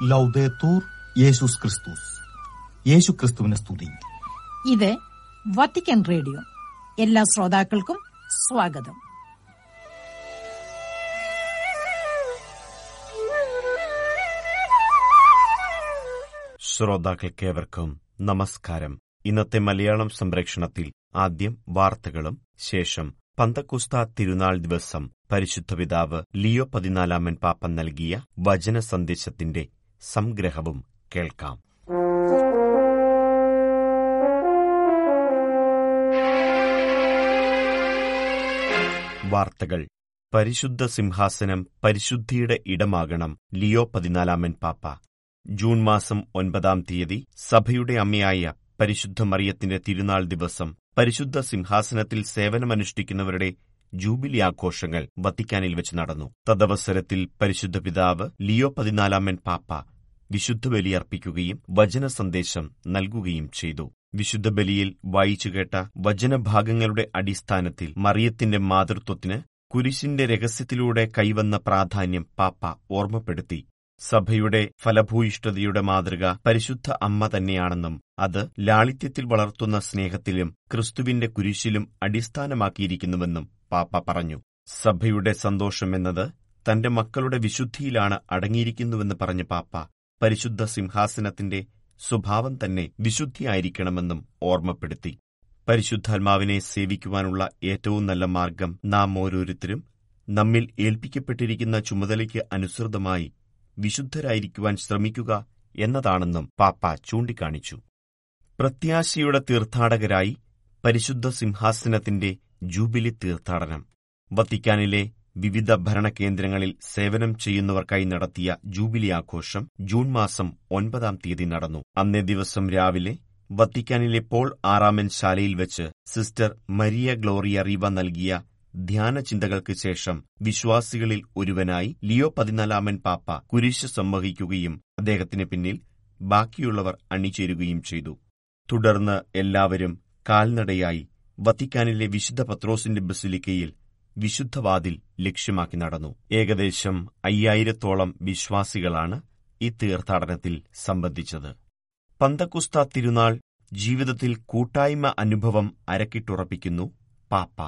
ലൗദേത്തൂർ യേശുസ് ക്രിസ്തുസ് യേശു ക്രിസ്തുവിനെ സ്തുതി ഇത് വത്തിക്കാൻ റേഡിയോ എല്ലാ ശ്രോതാക്കൾക്കും സ്വാഗതം ശ്രോതാക്കൾക്കേവർക്കും നമസ്കാരം ഇന്നത്തെ മലയാളം സംപ്രേക്ഷണത്തിൽ ആദ്യം വാർത്തകളും ശേഷം പന്തക്കുസ്ത തിരുനാൾ ദിവസം പരിശുദ്ധ പിതാവ് ലിയോ പതിനാലാമൻ പാപ്പ നൽകിയ വചന സന്ദേശത്തിന്റെ സംഗ്രഹവും കേൾക്കാം വാർത്തകൾ പരിശുദ്ധ സിംഹാസനം പരിശുദ്ധിയുടെ ഇടമാകണം ലിയോ പതിനാലാമൻ പാപ്പ ജൂൺ മാസം ഒൻപതാം തീയതി സഭയുടെ അമ്മയായ പരിശുദ്ധ മറിയത്തിന്റെ തിരുനാൾ ദിവസം പരിശുദ്ധ സിംഹാസനത്തിൽ സേവനമനുഷ്ഠിക്കുന്നവരുടെ ജൂബിലി ആഘോഷങ്ങൾ വത്തിക്കാനിൽ വെച്ച് നടന്നു തദവസരത്തിൽ പരിശുദ്ധ പിതാവ് ലിയോ പതിനാലാമൻ പാപ്പ വിശുദ്ധ ബലിയർപ്പിക്കുകയും വചന സന്ദേശം നൽകുകയും ചെയ്തു വിശുദ്ധ ബലിയിൽ വായിച്ചുകേട്ട വചനഭാഗങ്ങളുടെ അടിസ്ഥാനത്തിൽ മറിയത്തിന്റെ മാതൃത്വത്തിന് കുരിശിന്റെ രഹസ്യത്തിലൂടെ കൈവന്ന പ്രാധാന്യം പാപ്പ ഓർമ്മപ്പെടുത്തി സഭയുടെ ഫലഭൂയിഷ്ഠതയുടെ മാതൃക പരിശുദ്ധ അമ്മ തന്നെയാണെന്നും അത് ലാളിത്യത്തിൽ വളർത്തുന്ന സ്നേഹത്തിലും ക്രിസ്തുവിന്റെ കുരിശിലും അടിസ്ഥാനമാക്കിയിരിക്കുന്നുവെന്നും പാപ്പ പറഞ്ഞു സഭയുടെ സന്തോഷമെന്നത് തന്റെ മക്കളുടെ വിശുദ്ധിയിലാണ് അടങ്ങിയിരിക്കുന്നുവെന്ന് പറഞ്ഞ പാപ്പ പരിശുദ്ധ സിംഹാസനത്തിന്റെ സ്വഭാവം തന്നെ വിശുദ്ധിയായിരിക്കണമെന്നും ഓർമ്മപ്പെടുത്തി പരിശുദ്ധാത്മാവിനെ സേവിക്കുവാനുള്ള ഏറ്റവും നല്ല മാർഗം നാം ഓരോരുത്തരും നമ്മിൽ ഏൽപ്പിക്കപ്പെട്ടിരിക്കുന്ന ചുമതലയ്ക്ക് അനുസൃതമായി വിശുദ്ധരായിരിക്കുവാൻ ശ്രമിക്കുക എന്നതാണെന്നും പാപ്പ ചൂണ്ടിക്കാണിച്ചു പ്രത്യാശയുടെ തീർത്ഥാടകരായി പരിശുദ്ധ സിംഹാസനത്തിന്റെ ജൂബിലി തീർത്ഥാടനം വത്തിക്കാനിലെ വിവിധ ഭരണകേന്ദ്രങ്ങളിൽ സേവനം ചെയ്യുന്നവർക്കായി നടത്തിയ ജൂബിലി ആഘോഷം ജൂൺ മാസം ഒൻപതാം തീയതി നടന്നു അന്നേ ദിവസം രാവിലെ വത്തിക്കാനിലെ പോൾ ആറാമൻ ശാലയിൽ വെച്ച് സിസ്റ്റർ മരിയ ഗ്ലോറിയ റീവ നൽകിയ ധ്യാന ചിന്തകൾക്ക് ശേഷം വിശ്വാസികളിൽ ഒരുവനായി ലിയോ പതിനാലാമൻ പാപ്പ കുരിശ് സംവഹിക്കുകയും അദ്ദേഹത്തിന് പിന്നിൽ ബാക്കിയുള്ളവർ അണിചേരുകയും ചെയ്തു തുടർന്ന് എല്ലാവരും കാൽനടയായി വത്തിക്കാനിലെ വിശുദ്ധ പത്രോസിന്റെ ബസിലിക്കയിൽ വിശുദ്ധവാതിൽ ലക്ഷ്യമാക്കി നടന്നു ഏകദേശം അയ്യായിരത്തോളം വിശ്വാസികളാണ് ഈ തീർത്ഥാടനത്തിൽ സംബന്ധിച്ചത് പന്തക്കുസ്ത തിരുനാൾ ജീവിതത്തിൽ കൂട്ടായ്മ അനുഭവം അരക്കിട്ടുറപ്പിക്കുന്നു പാപ്പ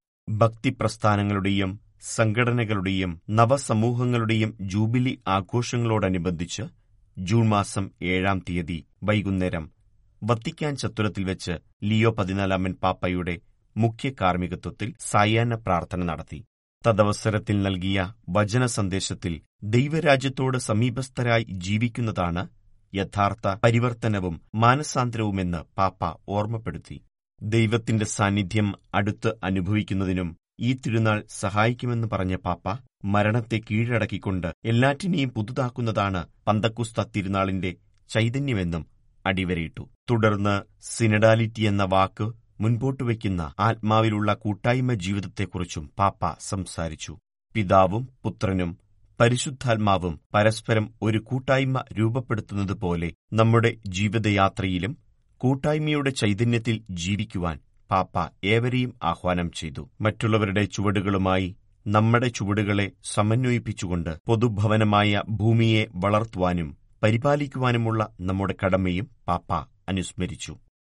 ഭക്തിപ്രസ്ഥാനങ്ങളുടെയും സംഘടനകളുടെയും നവസമൂഹങ്ങളുടെയും ജൂബിലി ആഘോഷങ്ങളോടനുബന്ധിച്ച് ജൂൺ മാസം ഏഴാം തീയതി വൈകുന്നേരം വത്തിക്കാൻ ചത്തുരത്തിൽ വെച്ച് ലിയോ പതിനാലാമൻ പാപ്പയുടെ മുഖ്യ കാർമ്മികത്വത്തിൽ സായാഹ്ന പ്രാർത്ഥന നടത്തി തദവസരത്തിൽ നൽകിയ വചന സന്ദേശത്തിൽ ദൈവരാജ്യത്തോട് സമീപസ്ഥരായി ജീവിക്കുന്നതാണ് യഥാർത്ഥ പരിവർത്തനവും മാനസാന്തരവുമെന്ന് പാപ്പ ഓർമ്മപ്പെടുത്തി ദൈവത്തിന്റെ സാന്നിധ്യം അടുത്ത് അനുഭവിക്കുന്നതിനും ഈ തിരുനാൾ സഹായിക്കുമെന്ന് പറഞ്ഞ പാപ്പ മരണത്തെ കീഴടക്കിക്കൊണ്ട് എല്ലാറ്റിനെയും പുതുതാക്കുന്നതാണ് പന്തക്കുസ്ത തിരുനാളിന്റെ ചൈതന്യമെന്നും അടിവരയിട്ടു തുടർന്ന് സിനഡാലിറ്റി എന്ന വാക്ക് മുൻപോട്ട് വയ്ക്കുന്ന ആത്മാവിലുള്ള കൂട്ടായ്മ ജീവിതത്തെക്കുറിച്ചും പാപ്പ സംസാരിച്ചു പിതാവും പുത്രനും പരിശുദ്ധാത്മാവും പരസ്പരം ഒരു കൂട്ടായ്മ രൂപപ്പെടുത്തുന്നതുപോലെ നമ്മുടെ ജീവിതയാത്രയിലും കൂട്ടായ്മയുടെ ചൈതന്യത്തിൽ ജീവിക്കുവാൻ പാപ്പ ഏവരെയും ആഹ്വാനം ചെയ്തു മറ്റുള്ളവരുടെ ചുവടുകളുമായി നമ്മുടെ ചുവടുകളെ സമന്വയിപ്പിച്ചുകൊണ്ട് പൊതുഭവനമായ ഭൂമിയെ വളർത്തുവാനും പരിപാലിക്കുവാനുമുള്ള നമ്മുടെ കടമയും പാപ്പ അനുസ്മരിച്ചു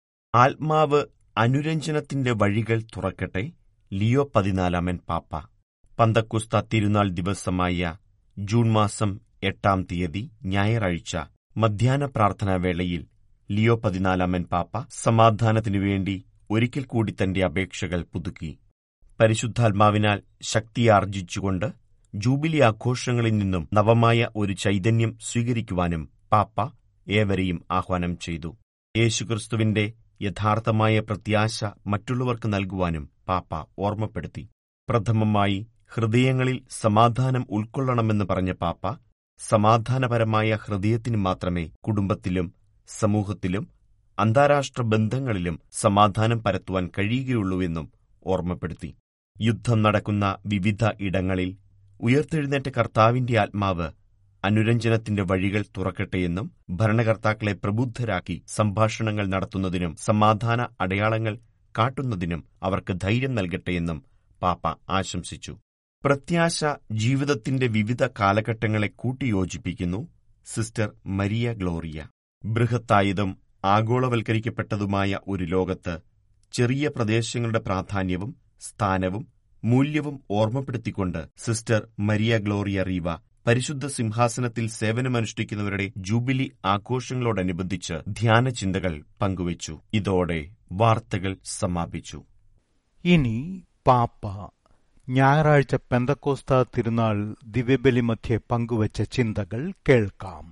ആത്മാവ് അനുരഞ്ജനത്തിന്റെ വഴികൾ തുറക്കട്ടെ ലിയോ പതിനാലാമൻ പാപ്പ പന്തക്കുസ്ത തിരുനാൾ ദിവസമായ ജൂൺ മാസം എട്ടാം തീയതി ഞായറാഴ്ച മധ്യാഹ്ന പ്രാർത്ഥനാവേളയിൽ ലിയോ പതിനാലാമൻ പാപ്പ സമാധാനത്തിനുവേണ്ടി ഒരിക്കൽ കൂടി തന്റെ അപേക്ഷകൾ പുതുക്കി പരിശുദ്ധാത്മാവിനാൽ ശക്തിയാർജിച്ചുകൊണ്ട് ജൂബിലി ആഘോഷങ്ങളിൽ നിന്നും നവമായ ഒരു ചൈതന്യം സ്വീകരിക്കുവാനും പാപ്പ ഏവരെയും ആഹ്വാനം ചെയ്തു യേശുക്രിസ്തുവിന്റെ യഥാർത്ഥമായ പ്രത്യാശ മറ്റുള്ളവർക്ക് നൽകുവാനും പാപ്പ ഓർമ്മപ്പെടുത്തി പ്രഥമമായി ഹൃദയങ്ങളിൽ സമാധാനം ഉൾക്കൊള്ളണമെന്ന് പറഞ്ഞ പാപ്പ സമാധാനപരമായ ഹൃദയത്തിന് മാത്രമേ കുടുംബത്തിലും സമൂഹത്തിലും അന്താരാഷ്ട്ര ബന്ധങ്ങളിലും സമാധാനം പരത്തുവാൻ കഴിയുകയുള്ളൂവെന്നും ഓർമ്മപ്പെടുത്തി യുദ്ധം നടക്കുന്ന വിവിധ ഇടങ്ങളിൽ ഉയർത്തെഴുന്നേറ്റ കർത്താവിന്റെ ആത്മാവ് അനുരഞ്ജനത്തിന്റെ വഴികൾ തുറക്കട്ടെയെന്നും ഭരണകർത്താക്കളെ പ്രബുദ്ധരാക്കി സംഭാഷണങ്ങൾ നടത്തുന്നതിനും സമാധാന അടയാളങ്ങൾ കാട്ടുന്നതിനും അവർക്ക് ധൈര്യം നൽകട്ടെയെന്നും പാപ്പ ആശംസിച്ചു പ്രത്യാശ ജീവിതത്തിന്റെ വിവിധ കാലഘട്ടങ്ങളെ കൂട്ടിയോജിപ്പിക്കുന്നു സിസ്റ്റർ മരിയ ഗ്ലോറിയ ബൃഹത്തായതും ആഗോളവൽക്കരിക്കപ്പെട്ടതുമായ ഒരു ലോകത്ത് ചെറിയ പ്രദേശങ്ങളുടെ പ്രാധാന്യവും സ്ഥാനവും മൂല്യവും ഓർമ്മപ്പെടുത്തിക്കൊണ്ട് സിസ്റ്റർ മരിയ ഗ്ലോറിയ റീവ പരിശുദ്ധ സിംഹാസനത്തിൽ സേവനമനുഷ്ഠിക്കുന്നവരുടെ ജൂബിലി ആഘോഷങ്ങളോടനുബന്ധിച്ച് ധ്യാനചിന്തകൾ പങ്കുവച്ചു ഇതോടെ വാർത്തകൾ സമാപിച്ചു ഇനി പാപ്പ ഞായറാഴ്ച പെന്തക്കോസ്ത തിരുനാൾ ദിവ്യബലി മധ്യേ പങ്കുവച്ച ചിന്തകൾ കേൾക്കാം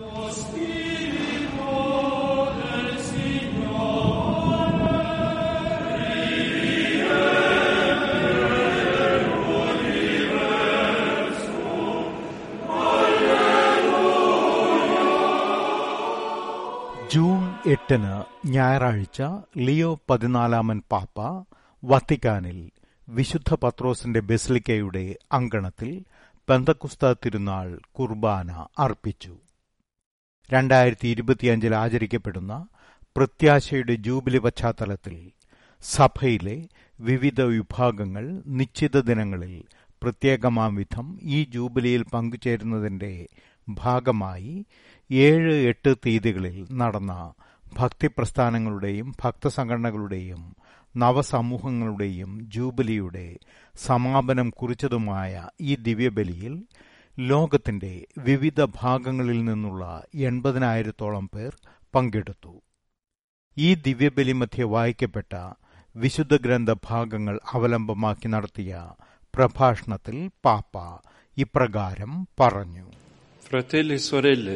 ജൂൺ എട്ടിന് ഞായറാഴ്ച ലിയോ പതിനാലാമൻ പാപ്പ വത്തിക്കാനിൽ വിശുദ്ധ പത്രോസിന്റെ ബെസിലിക്കയുടെ അങ്കണത്തിൽ പെന്തക്കുസ്ത തിരുനാൾ കുർബാന അർപ്പിച്ചു രണ്ടായിരത്തി ഇരുപത്തിയഞ്ചിൽ ആചരിക്കപ്പെടുന്ന പ്രത്യാശയുടെ ജൂബിലി പശ്ചാത്തലത്തിൽ സഭയിലെ വിവിധ വിഭാഗങ്ങൾ നിശ്ചിത ദിനങ്ങളിൽ പ്രത്യേകമാം വിധം ഈ ജൂബിലിയിൽ പങ്കുചേരുന്നതിന്റെ ഭാഗമായി ഏഴ് എട്ട് തീയതികളിൽ നടന്ന ഭക്തിപ്രസ്ഥാനങ്ങളുടെയും ഭക്തസംഘടനകളുടെയും നവസമൂഹങ്ങളുടെയും ജൂബിലിയുടെ സമാപനം കുറിച്ചതുമായ ഈ ദിവ്യബലിയിൽ ലോകത്തിന്റെ വിവിധ ഭാഗങ്ങളിൽ നിന്നുള്ള എൺപതിനായിരത്തോളം പേർ പങ്കെടുത്തു ഈ ദിവ്യബലി മധ്യ വായിക്കപ്പെട്ട വിശുദ്ധ ഗ്രന്ഥ ഭാഗങ്ങൾ അവലംബമാക്കി നടത്തിയ പ്രഭാഷണത്തിൽ പാപ്പ ഇപ്രകാരം പറഞ്ഞു Fratelli e sorelle,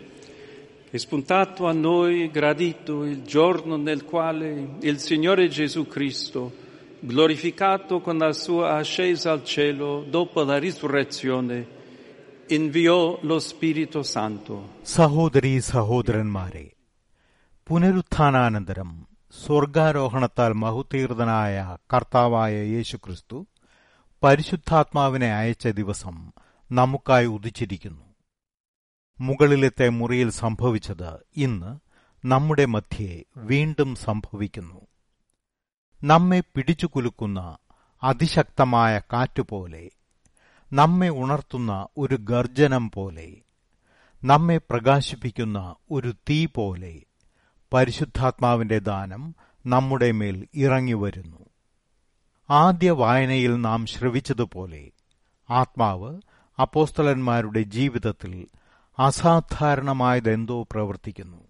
è spuntato a noi gradito il giorno nel quale il Signore Gesù Cristo, glorificato con la sua ascesa al cielo dopo la risurrezione, inviò lo Spirito Santo. സഹോദരീ സഹോദരന്മാരെ പുനരുത്ഥാനാനന്തരം സ്വർഗാരോഹണത്താൽ മഹുതീർത്തനായ കർത്താവായ യേശുക്രിസ്തു പരിശുദ്ധാത്മാവിനെ അയച്ച ദിവസം നമുക്കായി ഉദിച്ചിരിക്കുന്നു മുകളിലത്തെ മുറിയിൽ സംഭവിച്ചത് ഇന്ന് നമ്മുടെ മധ്യേ വീണ്ടും സംഭവിക്കുന്നു നമ്മെ പിടിച്ചുകുലുക്കുന്ന അതിശക്തമായ കാറ്റുപോലെ നമ്മെ ഉണർത്തുന്ന ഒരു ഗർജനം പോലെ നമ്മെ പ്രകാശിപ്പിക്കുന്ന ഒരു തീ പോലെ പരിശുദ്ധാത്മാവിന്റെ ദാനം നമ്മുടെ മേൽ ഇറങ്ങിവരുന്നു ആദ്യ വായനയിൽ നാം ശ്രവിച്ചതുപോലെ ആത്മാവ് അപ്പോസ്തലന്മാരുടെ ജീവിതത്തിൽ അസാധാരണമായതെന്തോ പ്രവർത്തിക്കുന്നു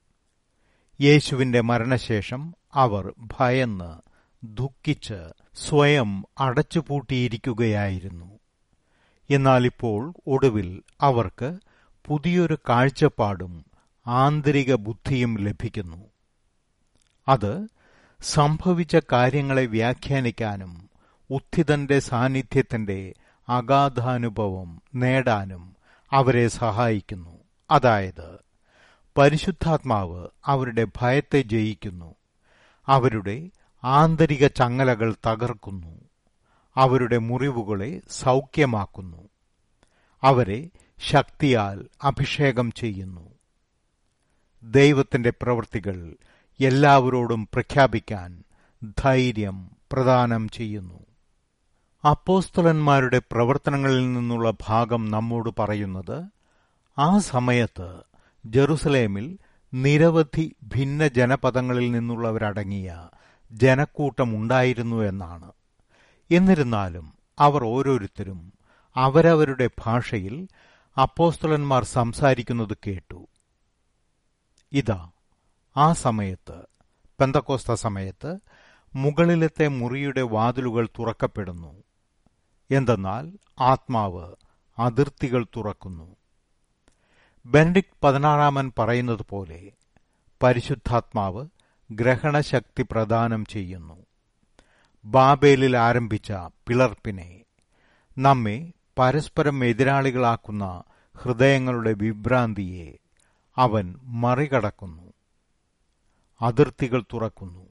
യേശുവിന്റെ മരണശേഷം അവർ ഭയന്ന് ദുഃഖിച്ച് സ്വയം അടച്ചുപൂട്ടിയിരിക്കുകയായിരുന്നു എന്നാൽ ഇപ്പോൾ ഒടുവിൽ അവർക്ക് പുതിയൊരു കാഴ്ചപ്പാടും ആന്തരിക ബുദ്ധിയും ലഭിക്കുന്നു അത് സംഭവിച്ച കാര്യങ്ങളെ വ്യാഖ്യാനിക്കാനും ഉത്ഥിതന്റെ സാന്നിധ്യത്തിന്റെ അഗാധാനുഭവം നേടാനും അവരെ സഹായിക്കുന്നു അതായത് പരിശുദ്ധാത്മാവ് അവരുടെ ഭയത്തെ ജയിക്കുന്നു അവരുടെ ആന്തരിക ചങ്ങലകൾ തകർക്കുന്നു അവരുടെ മുറിവുകളെ സൗഖ്യമാക്കുന്നു അവരെ ശക്തിയാൽ അഭിഷേകം ചെയ്യുന്നു ദൈവത്തിന്റെ പ്രവൃത്തികൾ എല്ലാവരോടും പ്രഖ്യാപിക്കാൻ ധൈര്യം പ്രദാനം ചെയ്യുന്നു അപ്പോസ്തലന്മാരുടെ പ്രവർത്തനങ്ങളിൽ നിന്നുള്ള ഭാഗം നമ്മോട് പറയുന്നത് ആ സമയത്ത് ജെറുസലേമിൽ നിരവധി ഭിന്ന ജനപദങ്ങളിൽ നിന്നുള്ളവരടങ്ങിയ ജനക്കൂട്ടമുണ്ടായിരുന്നു എന്നാണ് എന്നിരുന്നാലും അവർ ഓരോരുത്തരും അവരവരുടെ ഭാഷയിൽ അപ്പോസ്തലന്മാർ സംസാരിക്കുന്നത് കേട്ടു ഇതാ ആ സമയത്ത് പെന്തക്കോസ്ത സമയത്ത് മുകളിലത്തെ മുറിയുടെ വാതിലുകൾ തുറക്കപ്പെടുന്നു എന്തെന്നാൽ ആത്മാവ് അതിർത്തികൾ തുറക്കുന്നു ബെനഡിക്ട് പതിനാറാമൻ പറയുന്നത് പോലെ പരിശുദ്ധാത്മാവ് ഗ്രഹണശക്തി പ്രദാനം ചെയ്യുന്നു ബാബേലിൽ ആരംഭിച്ച പിളർപ്പിനെ നമ്മെ പരസ്പരം എതിരാളികളാക്കുന്ന ഹൃദയങ്ങളുടെ വിഭ്രാന്തിയെ അവൻ മറികടക്കുന്നു അതിർത്തികൾ തുറക്കുന്നു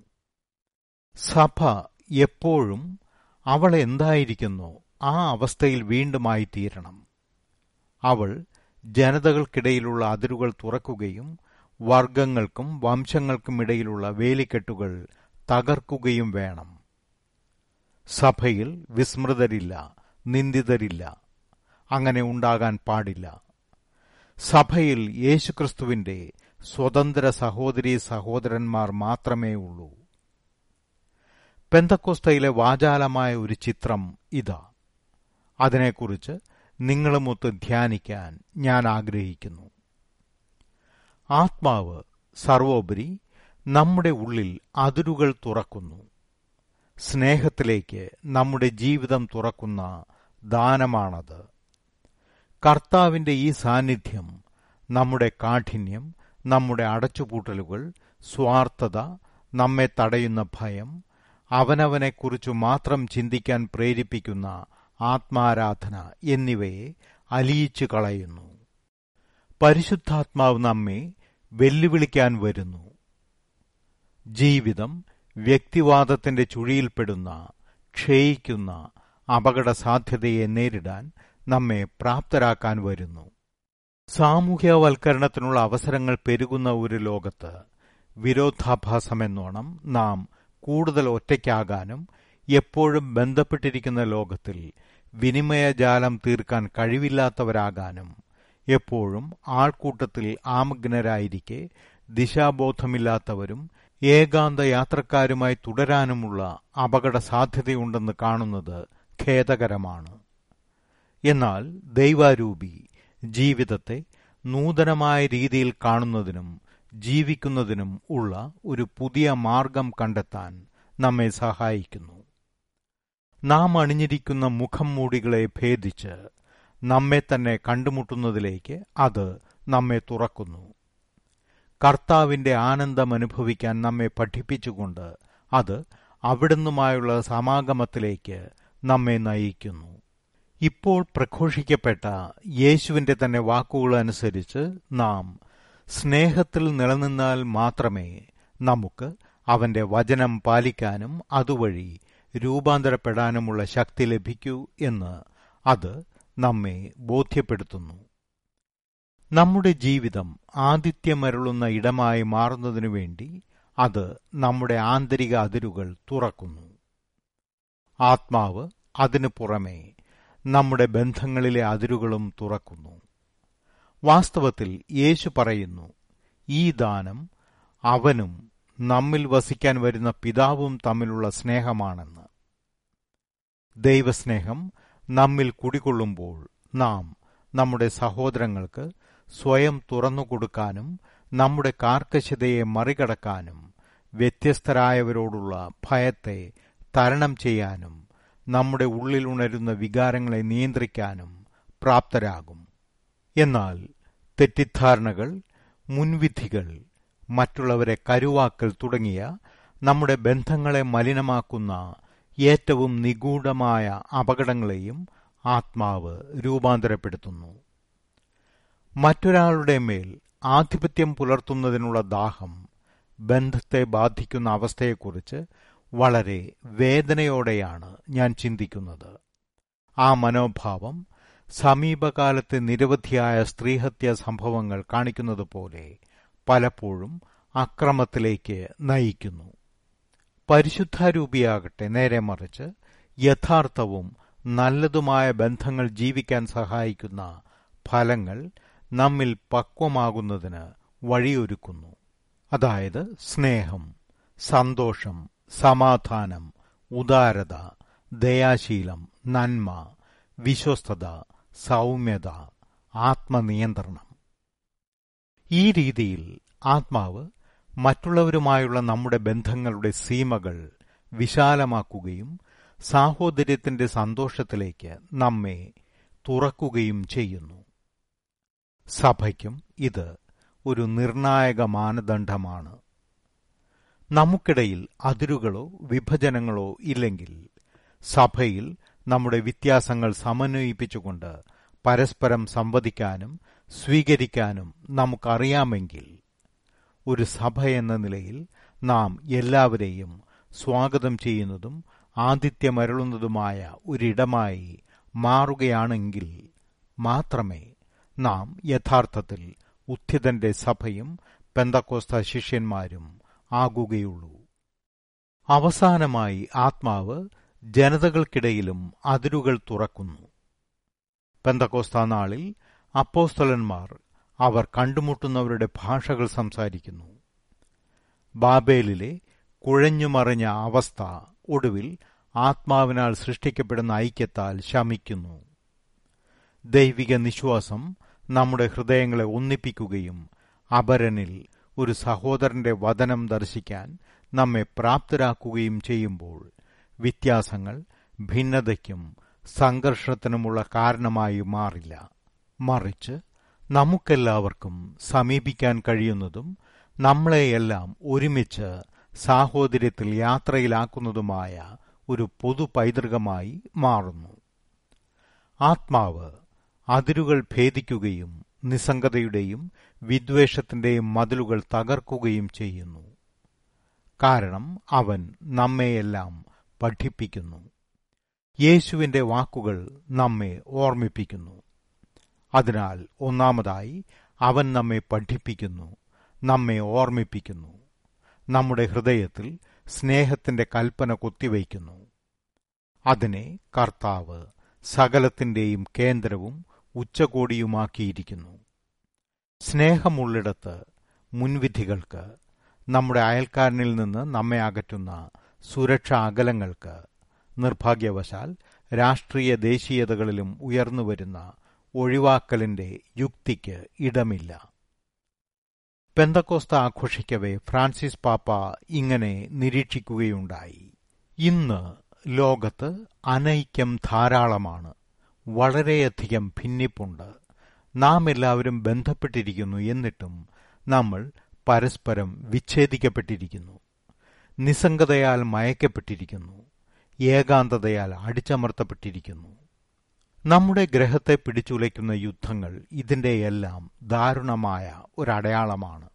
സഭ എപ്പോഴും അവൾ എന്തായിരിക്കുന്നോ ആ അവസ്ഥയിൽ വീണ്ടുമായിത്തീരണം അവൾ ജനതകൾക്കിടയിലുള്ള അതിരുകൾ തുറക്കുകയും വർഗങ്ങൾക്കും വംശങ്ങൾക്കും ഇടയിലുള്ള വേലിക്കെട്ടുകൾ തകർക്കുകയും വേണം സഭയിൽ വിസ്മൃതരില്ല നിന്ദിതരില്ല അങ്ങനെ ഉണ്ടാകാൻ പാടില്ല സഭയിൽ യേശുക്രിസ്തുവിന്റെ സ്വതന്ത്ര സഹോദരീ സഹോദരന്മാർ മാത്രമേ ഉള്ളൂ പെന്തക്കോസ്തയിലെ വാചാലമായ ഒരു ചിത്രം ഇതാ അതിനെക്കുറിച്ച് നിങ്ങളുമൊത്ത് ധ്യാനിക്കാൻ ഞാൻ ആഗ്രഹിക്കുന്നു ആത്മാവ് സർവോപരി നമ്മുടെ ഉള്ളിൽ അതിരുകൾ തുറക്കുന്നു സ്നേഹത്തിലേക്ക് നമ്മുടെ ജീവിതം തുറക്കുന്ന ദാനമാണത് കർത്താവിന്റെ ഈ സാന്നിധ്യം നമ്മുടെ കാഠിന്യം നമ്മുടെ അടച്ചുപൂട്ടലുകൾ സ്വാർത്ഥത നമ്മെ തടയുന്ന ഭയം അവനവനെക്കുറിച്ചു മാത്രം ചിന്തിക്കാൻ പ്രേരിപ്പിക്കുന്ന ആത്മാരാധന എന്നിവയെ അലിയിച്ചു കളയുന്നു പരിശുദ്ധാത്മാവ് നമ്മെ വെല്ലുവിളിക്കാൻ വരുന്നു ജീവിതം വ്യക്തിവാദത്തിന്റെ ചുഴിയിൽപ്പെടുന്ന ക്ഷയിക്കുന്ന അപകട സാധ്യതയെ നേരിടാൻ നമ്മെ പ്രാപ്തരാക്കാൻ വരുന്നു സാമൂഹ്യവൽക്കരണത്തിനുള്ള അവസരങ്ങൾ പെരുകുന്ന ഒരു ലോകത്ത് വിരോധാഭാസമെന്നോണം നാം കൂടുതൽ ഒറ്റയ്ക്കാകാനും എപ്പോഴും ബന്ധപ്പെട്ടിരിക്കുന്ന ലോകത്തിൽ വിനിമയജാലം തീർക്കാൻ കഴിവില്ലാത്തവരാകാനും എപ്പോഴും ആൾക്കൂട്ടത്തിൽ ആമഗ്നരായിരിക്കെ ദിശാബോധമില്ലാത്തവരും ഏകാന്ത യാത്രക്കാരുമായി തുടരാനുമുള്ള അപകട സാധ്യതയുണ്ടെന്ന് കാണുന്നത് ഖേദകരമാണ് എന്നാൽ ദൈവാരൂപി ജീവിതത്തെ നൂതനമായ രീതിയിൽ കാണുന്നതിനും ജീവിക്കുന്നതിനും ഉള്ള ഒരു പുതിയ മാർഗം കണ്ടെത്താൻ നമ്മെ സഹായിക്കുന്നു നാം അണിഞ്ഞിരിക്കുന്ന മുഖം മൂടികളെ ഭേദിച്ച് നമ്മെ തന്നെ കണ്ടുമുട്ടുന്നതിലേക്ക് അത് നമ്മെ തുറക്കുന്നു കർത്താവിന്റെ ആനന്ദം അനുഭവിക്കാൻ നമ്മെ പഠിപ്പിച്ചുകൊണ്ട് അത് അവിടുന്നുമായുള്ള സമാഗമത്തിലേക്ക് നമ്മെ നയിക്കുന്നു ഇപ്പോൾ പ്രഘോഷിക്കപ്പെട്ട യേശുവിന്റെ തന്നെ വാക്കുകൾ അനുസരിച്ച് നാം സ്നേഹത്തിൽ നിലനിന്നാൽ മാത്രമേ നമുക്ക് അവന്റെ വചനം പാലിക്കാനും അതുവഴി രൂപാന്തരപ്പെടാനുമുള്ള ശക്തി ലഭിക്കൂ എന്ന് അത് നമ്മെ ബോധ്യപ്പെടുത്തുന്നു നമ്മുടെ ജീവിതം ആതിഥ്യമരുളുന്ന ഇടമായി മാറുന്നതിനു വേണ്ടി അത് നമ്മുടെ ആന്തരിക അതിരുകൾ തുറക്കുന്നു ആത്മാവ് അതിനു പുറമേ നമ്മുടെ ബന്ധങ്ങളിലെ അതിരുകളും തുറക്കുന്നു വാസ്തവത്തിൽ യേശു പറയുന്നു ഈ ദാനം അവനും നമ്മിൽ വസിക്കാൻ വരുന്ന പിതാവും തമ്മിലുള്ള സ്നേഹമാണെന്ന് ദൈവസ്നേഹം നമ്മിൽ കുടികൊള്ളുമ്പോൾ നാം നമ്മുടെ സഹോദരങ്ങൾക്ക് സ്വയം തുറന്നുകൊടുക്കാനും നമ്മുടെ കാർക്കശതയെ മറികടക്കാനും വ്യത്യസ്തരായവരോടുള്ള ഭയത്തെ തരണം ചെയ്യാനും നമ്മുടെ ഉള്ളിൽ ഉണരുന്ന വികാരങ്ങളെ നിയന്ത്രിക്കാനും പ്രാപ്തരാകും എന്നാൽ തെറ്റിദ്ധാരണകൾ മുൻവിധികൾ മറ്റുള്ളവരെ കരുവാക്കൽ തുടങ്ങിയ നമ്മുടെ ബന്ധങ്ങളെ മലിനമാക്കുന്ന ഏറ്റവും നിഗൂഢമായ അപകടങ്ങളെയും ആത്മാവ് രൂപാന്തരപ്പെടുത്തുന്നു മറ്റൊരാളുടെ മേൽ ആധിപത്യം പുലർത്തുന്നതിനുള്ള ദാഹം ബന്ധത്തെ ബാധിക്കുന്ന അവസ്ഥയെക്കുറിച്ച് വളരെ വേദനയോടെയാണ് ഞാൻ ചിന്തിക്കുന്നത് ആ മനോഭാവം സമീപകാലത്തെ നിരവധിയായ സ്ത്രീഹത്യാ സംഭവങ്ങൾ കാണിക്കുന്നത് പോലെ പലപ്പോഴും അക്രമത്തിലേക്ക് നയിക്കുന്നു പരിശുദ്ധാരൂപിയാകട്ടെ നേരെ മറിച്ച് യഥാർത്ഥവും നല്ലതുമായ ബന്ധങ്ങൾ ജീവിക്കാൻ സഹായിക്കുന്ന ഫലങ്ങൾ നമ്മിൽ പക്വമാകുന്നതിന് വഴിയൊരുക്കുന്നു അതായത് സ്നേഹം സന്തോഷം സമാധാനം ഉദാരത ദയാശീലം നന്മ വിശ്വസ്തത സൗമ്യത ആത്മനിയന്ത്രണം ഈ രീതിയിൽ ആത്മാവ് മറ്റുള്ളവരുമായുള്ള നമ്മുടെ ബന്ധങ്ങളുടെ സീമകൾ വിശാലമാക്കുകയും സാഹോദര്യത്തിന്റെ സന്തോഷത്തിലേക്ക് നമ്മെ തുറക്കുകയും ചെയ്യുന്നു സഭയ്ക്കും ഇത് ഒരു നിർണായക മാനദണ്ഡമാണ് നമുക്കിടയിൽ അതിരുകളോ വിഭജനങ്ങളോ ഇല്ലെങ്കിൽ സഭയിൽ നമ്മുടെ വ്യത്യാസങ്ങൾ സമന്വയിപ്പിച്ചുകൊണ്ട് പരസ്പരം സംവദിക്കാനും സ്വീകരിക്കാനും നമുക്കറിയാമെങ്കിൽ ഒരു സഭ എന്ന നിലയിൽ നാം എല്ലാവരെയും സ്വാഗതം ചെയ്യുന്നതും ആതിഥ്യമരുളുന്നതുമായ ഒരിടമായി മാറുകയാണെങ്കിൽ മാത്രമേ നാം യഥാർത്ഥത്തിൽ ഉത്ഥിതന്റെ സഭയും പെന്തക്കോസ്ത ശിഷ്യന്മാരും ആകുകയുള്ളൂ അവസാനമായി ആത്മാവ് ജനതകൾക്കിടയിലും അതിരുകൾ തുറക്കുന്നു പെന്തക്കോസ്ത നാളിൽ അപ്പോസ്തലന്മാർ അവർ കണ്ടുമുട്ടുന്നവരുടെ ഭാഷകൾ സംസാരിക്കുന്നു ബാബേലിലെ കുഴഞ്ഞുമറിഞ്ഞ അവസ്ഥ ഒടുവിൽ ആത്മാവിനാൽ സൃഷ്ടിക്കപ്പെടുന്ന ഐക്യത്താൽ ശമിക്കുന്നു ദൈവിക നിശ്വാസം നമ്മുടെ ഹൃദയങ്ങളെ ഒന്നിപ്പിക്കുകയും അപരനിൽ ഒരു സഹോദരന്റെ വതനം ദർശിക്കാൻ നമ്മെ പ്രാപ്തരാക്കുകയും ചെയ്യുമ്പോൾ വ്യത്യാസങ്ങൾ ഭിന്നതയ്ക്കും സംഘർഷത്തിനുമുള്ള കാരണമായി മാറില്ല മറിച്ച് നമുക്കെല്ലാവർക്കും സമീപിക്കാൻ കഴിയുന്നതും നമ്മളെയെല്ലാം ഒരുമിച്ച് സാഹോദര്യത്തിൽ യാത്രയിലാക്കുന്നതുമായ ഒരു പൊതു പൈതൃകമായി മാറുന്നു ആത്മാവ് അതിരുകൾ ഭേദിക്കുകയും നിസ്സംഗതയുടെയും വിദ്വേഷത്തിന്റെയും മതിലുകൾ തകർക്കുകയും ചെയ്യുന്നു കാരണം അവൻ നമ്മെയെല്ലാം പഠിപ്പിക്കുന്നു യേശുവിന്റെ വാക്കുകൾ നമ്മെ ഓർമ്മിപ്പിക്കുന്നു അതിനാൽ ഒന്നാമതായി അവൻ നമ്മെ പഠിപ്പിക്കുന്നു നമ്മെ ഓർമ്മിപ്പിക്കുന്നു നമ്മുടെ ഹൃദയത്തിൽ സ്നേഹത്തിന്റെ കൽപ്പന കുത്തിവയ്ക്കുന്നു അതിനെ കർത്താവ് സകലത്തിന്റെയും കേന്ദ്രവും ഉച്ചകോടിയുമാക്കിയിരിക്കുന്നു സ്നേഹമുള്ളിടത്ത് മുൻവിധികൾക്ക് നമ്മുടെ അയൽക്കാരനിൽ നിന്ന് നമ്മെ അകറ്റുന്ന സുരക്ഷാ അകലങ്ങൾക്ക് നിർഭാഗ്യവശാൽ രാഷ്ട്രീയ ദേശീയതകളിലും ഉയർന്നുവരുന്ന ഒഴിവാക്കലിന്റെ യുക്തിക്ക് ഇടമില്ല പെന്തക്കോസ്ത ആഘോഷിക്കവേ ഫ്രാൻസിസ് പാപ്പ ഇങ്ങനെ നിരീക്ഷിക്കുകയുണ്ടായി ഇന്ന് ലോകത്ത് അനൈക്യം ധാരാളമാണ് വളരെയധികം ഭിന്നിപ്പുണ്ട് നാം എല്ലാവരും ബന്ധപ്പെട്ടിരിക്കുന്നു എന്നിട്ടും നമ്മൾ പരസ്പരം വിച്ഛേദിക്കപ്പെട്ടിരിക്കുന്നു നിസ്സംഗതയാൽ മയക്കപ്പെട്ടിരിക്കുന്നു ഏകാന്തതയാൽ അടിച്ചമർത്തപ്പെട്ടിരിക്കുന്നു നമ്മുടെ ഗ്രഹത്തെ പിടിച്ചുലയ്ക്കുന്ന യുദ്ധങ്ങൾ ഇതിന്റെയെല്ലാം ദാരുണമായ ഒരടയാളമാണ്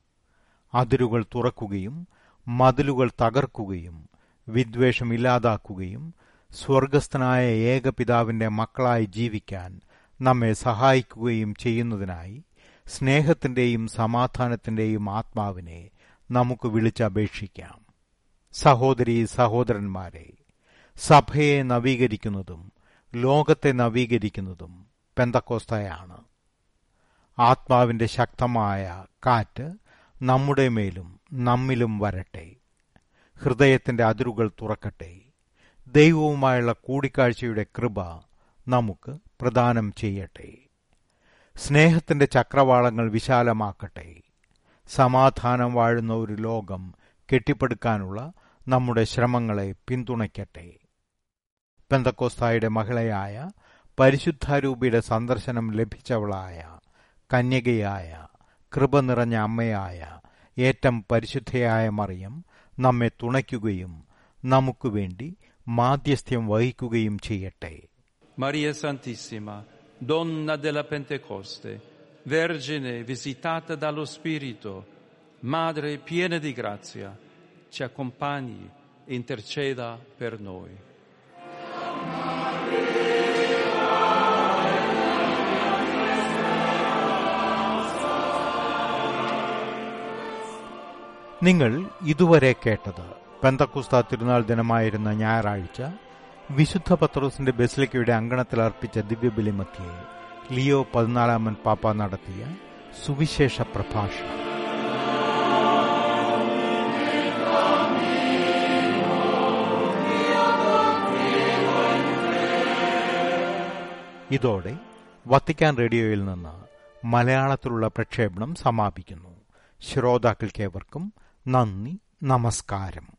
അതിരുകൾ തുറക്കുകയും മതിലുകൾ തകർക്കുകയും വിദ്വേഷം ഇല്ലാതാക്കുകയും സ്വർഗസ്ഥനായ ഏകപിതാവിന്റെ മക്കളായി ജീവിക്കാൻ നമ്മെ സഹായിക്കുകയും ചെയ്യുന്നതിനായി സ്നേഹത്തിന്റെയും സമാധാനത്തിന്റെയും ആത്മാവിനെ നമുക്ക് വിളിച്ചപേക്ഷിക്കാം സഹോദരി സഹോദരന്മാരെ സഭയെ നവീകരിക്കുന്നതും ലോകത്തെ നവീകരിക്കുന്നതും പെന്തക്കോസ്തയാണ് ആത്മാവിന്റെ ശക്തമായ കാറ്റ് നമ്മുടെ മേലും നമ്മിലും വരട്ടെ ഹൃദയത്തിന്റെ അതിരുകൾ തുറക്കട്ടെ ദൈവവുമായുള്ള കൂടിക്കാഴ്ചയുടെ കൃപ നമുക്ക് പ്രദാനം ചെയ്യട്ടെ സ്നേഹത്തിന്റെ ചക്രവാളങ്ങൾ വിശാലമാക്കട്ടെ സമാധാനം വാഴുന്ന ഒരു ലോകം കെട്ടിപ്പടുക്കാനുള്ള നമ്മുടെ ശ്രമങ്ങളെ പിന്തുണയ്ക്കട്ടെ പെന്തക്കോസ്തായുടെ മഹിളയായ പരിശുദ്ധാരൂപിയുടെ സന്ദർശനം ലഭിച്ചവളായ കന്യകയായ കൃപ നിറഞ്ഞ അമ്മയായ ഏറ്റം പരിശുദ്ധയായ മറിയം നമ്മെ തുണയ്ക്കുകയും നമുക്കു വേണ്ടി മാധ്യസ്ഥ്യം വഹിക്കുകയും ചെയ്യട്ടെ Maria Santissima, Donna della Pentecoste, Vergine visitata dallo Spirito, Madre piena di grazia, ci accompagni e interceda per noi. നിങ്ങൾ ഇതുവരെ കേട്ടത് പെന്തക്കുസ്ത തിരുനാൾ ദിനമായിരുന്ന ഞായറാഴ്ച വിശുദ്ധ പത്രോസിന്റെ ബസിലിക്കയുടെ അങ്കണത്തിൽ അർപ്പിച്ച ദിവ്യബലിമധ്യേ ലിയോ പതിനാലാമൻ പാപ്പ നടത്തിയ സുവിശേഷ പ്രഭാഷണം ഇതോടെ വത്തിക്കാൻ റേഡിയോയിൽ നിന്ന് മലയാളത്തിലുള്ള പ്രക്ഷേപണം സമാപിക്കുന്നു ശ്രോതാക്കൾക്കേവർക്കും നന്ദി നമസ്കാരം